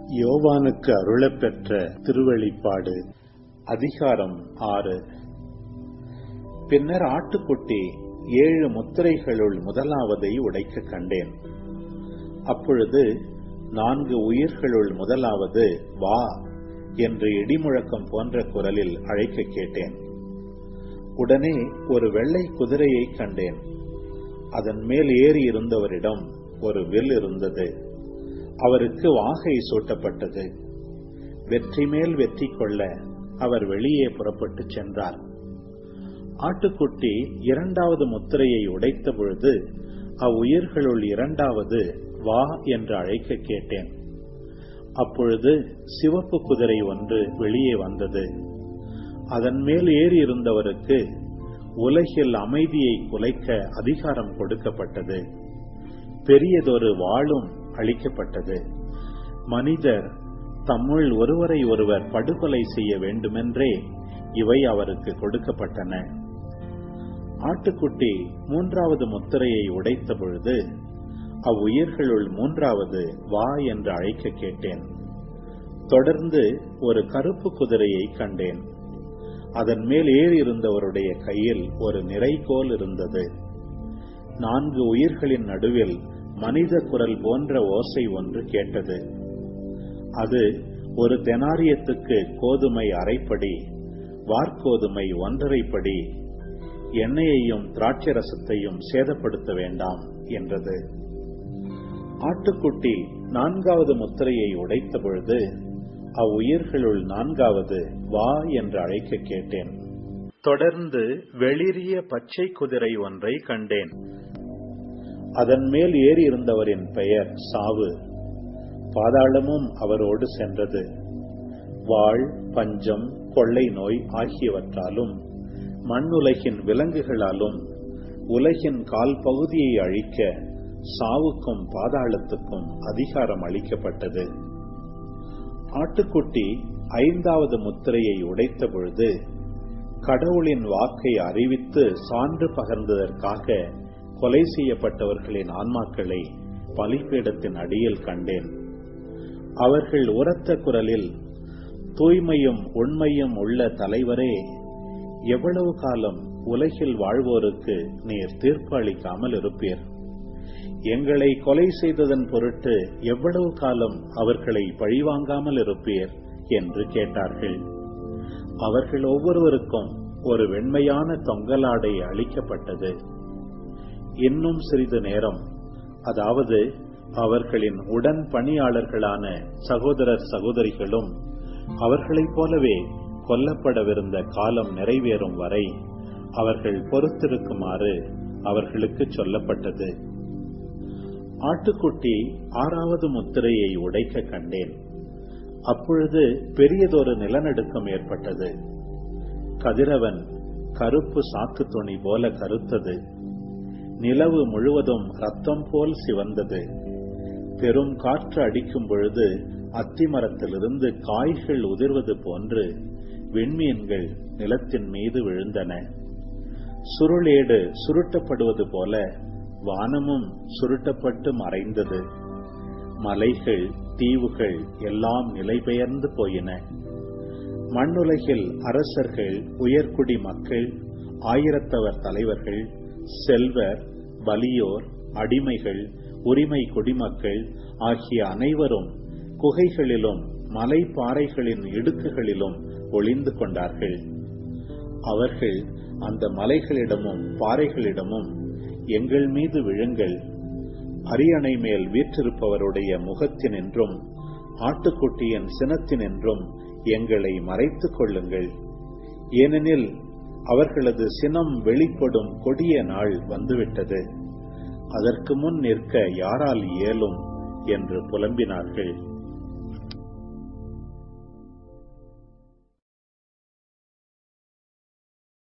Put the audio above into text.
யோவானுக்கு அருளப்பெற்ற திருவெளிப்பாடு அதிகாரம் ஆறு பின்னர் ஆட்டுக்குட்டி ஏழு முத்திரைகளுள் முதலாவதை உடைக்க கண்டேன் அப்பொழுது நான்கு உயிர்களுள் முதலாவது வா என்று இடிமுழக்கம் போன்ற குரலில் அழைக்க கேட்டேன் உடனே ஒரு வெள்ளை குதிரையை கண்டேன் அதன் மேல் ஏறி இருந்தவரிடம் ஒரு வில் இருந்தது அவருக்கு வாகை சூட்டப்பட்டது வெற்றி மேல் வெற்றி கொள்ள அவர் வெளியே புறப்பட்டு சென்றார் ஆட்டுக்குட்டி இரண்டாவது முத்திரையை உடைத்த பொழுது அவ்வுயிர்களுள் இரண்டாவது வா என்று அழைக்க கேட்டேன் அப்பொழுது சிவப்பு குதிரை ஒன்று வெளியே வந்தது அதன் மேல் ஏறி இருந்தவருக்கு உலகில் அமைதியை குலைக்க அதிகாரம் கொடுக்கப்பட்டது பெரியதொரு வாளும் அளிக்கப்பட்டது மனிதர் தம்முள் ஒருவரை ஒருவர் படுகொலை செய்ய வேண்டுமென்றே இவை அவருக்கு கொடுக்கப்பட்டன ஆட்டுக்குட்டி மூன்றாவது முத்திரையை உடைத்த பொழுது அவ்வுயிர்களுள் மூன்றாவது வா என்று அழைக்க கேட்டேன் தொடர்ந்து ஒரு கருப்பு குதிரையை கண்டேன் அதன் மேல் ஏறி இருந்தவருடைய கையில் ஒரு நிறைகோல் இருந்தது நான்கு உயிர்களின் நடுவில் மனித குரல் போன்ற ஓசை ஒன்று கேட்டது அது ஒரு தெனாரியத்துக்கு கோதுமை அரைப்படி வார்கோதுமை ஒன்றரைப்படி எண்ணெயையும் திராட்சரசத்தையும் சேதப்படுத்த வேண்டாம் என்றது ஆட்டுக்குட்டி நான்காவது முத்திரையை உடைத்த பொழுது அவ்வுயிர்களுள் நான்காவது வா என்று அழைக்க கேட்டேன் தொடர்ந்து வெளிரிய பச்சை குதிரை ஒன்றை கண்டேன் அதன் மேல் ஏறி இருந்தவரின் பெயர் சாவு பாதாளமும் அவரோடு சென்றது வாழ் பஞ்சம் கொள்ளை நோய் ஆகியவற்றாலும் மண்ணுலகின் விலங்குகளாலும் உலகின் கால் பகுதியை அழிக்க சாவுக்கும் பாதாளத்துக்கும் அதிகாரம் அளிக்கப்பட்டது ஆட்டுக்குட்டி ஐந்தாவது முத்திரையை உடைத்த பொழுது கடவுளின் வாக்கை அறிவித்து சான்று பகர்ந்ததற்காக கொலை செய்யப்பட்டவர்களின் ஆன்மாக்களை பலிப்பீடத்தின் அடியில் கண்டேன் அவர்கள் உரத்த குரலில் தூய்மையும் உண்மையும் உள்ள தலைவரே எவ்வளவு காலம் உலகில் வாழ்வோருக்கு நீர் தீர்ப்பு அளிக்காமல் இருப்பீர் எங்களை கொலை செய்ததன் பொருட்டு எவ்வளவு காலம் அவர்களை பழிவாங்காமல் இருப்பீர் என்று கேட்டார்கள் அவர்கள் ஒவ்வொருவருக்கும் ஒரு வெண்மையான தொங்கலாடை அளிக்கப்பட்டது இன்னும் சிறிது நேரம் அதாவது அவர்களின் உடன் பணியாளர்களான சகோதரர் சகோதரிகளும் அவர்களைப் போலவே கொல்லப்படவிருந்த காலம் நிறைவேறும் வரை அவர்கள் பொறுத்திருக்குமாறு அவர்களுக்கு சொல்லப்பட்டது ஆட்டுக்குட்டி ஆறாவது முத்திரையை உடைக்க கண்டேன் அப்பொழுது பெரியதொரு நிலநடுக்கம் ஏற்பட்டது கதிரவன் கருப்பு சாக்கு துணி போல கருத்தது நிலவு முழுவதும் ரத்தம் போல் சிவந்தது பெரும் காற்று அடிக்கும் பொழுது அத்திமரத்திலிருந்து காய்கள் உதிர்வது போன்று விண்மீன்கள் நிலத்தின் மீது விழுந்தன சுருளேடு சுருட்டப்படுவது போல வானமும் சுருட்டப்பட்டு மறைந்தது மலைகள் தீவுகள் எல்லாம் நிலைபெயர்ந்து போயின மண்ணுலகில் அரசர்கள் உயர்குடி மக்கள் ஆயிரத்தவர் தலைவர்கள் செல்வர் வலியோர் அடிமைகள் உரிமை குடிமக்கள் ஆகிய அனைவரும் குகைகளிலும் மலை பாறைகளின் இடுக்குகளிலும் ஒளிந்து கொண்டார்கள் அவர்கள் அந்த மலைகளிடமும் பாறைகளிடமும் எங்கள் மீது விழுங்கள் அரியணை மேல் வீற்றிருப்பவருடைய முகத்தினின்றும் ஆட்டுக்குட்டியின் சினத்தினின்றும் எங்களை மறைத்துக் கொள்ளுங்கள் ஏனெனில் அவர்களது சினம் வெளிப்படும் கொடிய நாள் வந்துவிட்டது அதற்கு முன் நிற்க யாரால் இயலும் என்று புலம்பினார்கள்